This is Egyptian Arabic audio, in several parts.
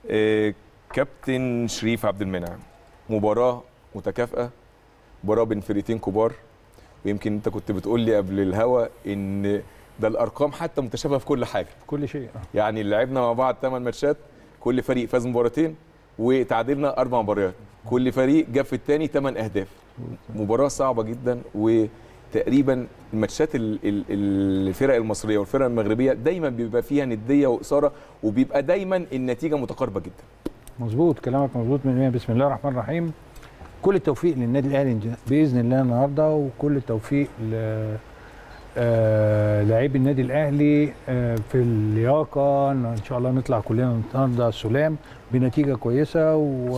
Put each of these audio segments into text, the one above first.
آه، كابتن شريف عبد المنعم مباراه متكافئه مباراه بين فرقتين كبار ويمكن انت كنت بتقول لي قبل الهوا ان ده الارقام حتى متشابهه في كل حاجه كل شيء آه. يعني لعبنا مع بعض 8 ماتشات كل فريق فاز مباراتين وتعادلنا اربع مباريات كل فريق جاب في الثاني 8 اهداف مباراه صعبه جدا وتقريبا الماتشات ال- ال- الفرق المصريه والفرق المغربيه دايما بيبقى فيها نديه واثاره وبيبقى دايما النتيجه متقاربه جدا مظبوط كلامك مظبوط من بسم الله الرحمن الرحيم كل التوفيق للنادي الاهلي باذن الله النهارده وكل التوفيق ل آه، لاعبي النادي الاهلي آه، في اللياقه ان إن شاء الله نطلع كلنا النهارده سلام بنتيجه كويسه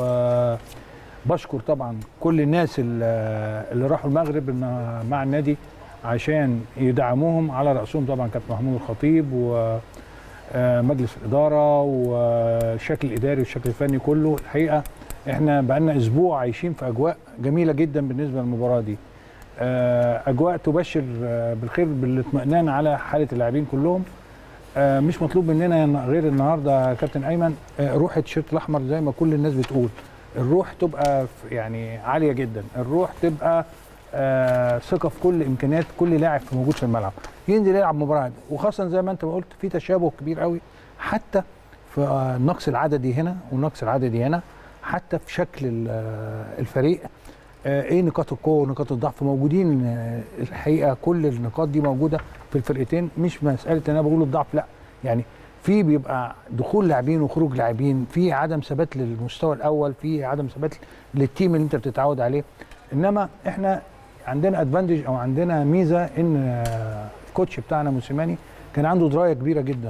وبشكر طبعا كل الناس اللي اللي راحوا المغرب إن- مع النادي عشان يدعموهم على راسهم طبعا كابتن محمود الخطيب و آه، مجلس الاداره والشكل الاداري والشكل الفني كله الحقيقه احنا بقالنا اسبوع عايشين في اجواء جميله جدا بالنسبه للمباراه دي آه، اجواء تبشر آه، بالخير بالاطمئنان على حاله اللاعبين كلهم آه، مش مطلوب مننا غير النهارده يا كابتن ايمن آه، روح التيشيرت الاحمر زي ما كل الناس بتقول الروح تبقى في- يعني عاليه جدا الروح تبقى آه، ثقه في كل امكانيات كل لاعب موجود في الملعب ينزل يلعب مباراه وخاصه زي ما انت ما قلت في تشابه كبير قوي حتى في آه، النقص العددي هنا والنقص العددي هنا حتى في شكل ال- آه، الفريق آه، ايه نقاط القوه ونقاط الضعف موجودين آه، الحقيقه كل النقاط دي موجوده في الفرقتين مش مساله ان انا بقول الضعف لا يعني في بيبقى دخول لاعبين وخروج لاعبين في عدم ثبات للمستوى الاول في عدم ثبات للتيم اللي انت بتتعود عليه انما احنا عندنا ادفانتج او عندنا ميزه ان آه، الكوتش بتاعنا موسيماني كان عنده درايه كبيره جدا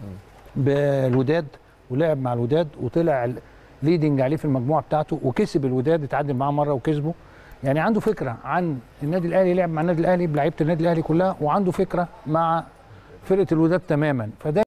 بالوداد ولعب مع الوداد وطلع ليدنج عليه في المجموعه بتاعته وكسب الوداد اتعادل معاه مره وكسبه يعني عنده فكره عن النادي الاهلي لعب مع النادي الاهلي بلعيبه النادي الاهلي كلها وعنده فكره مع فرقه الوداد تماما فده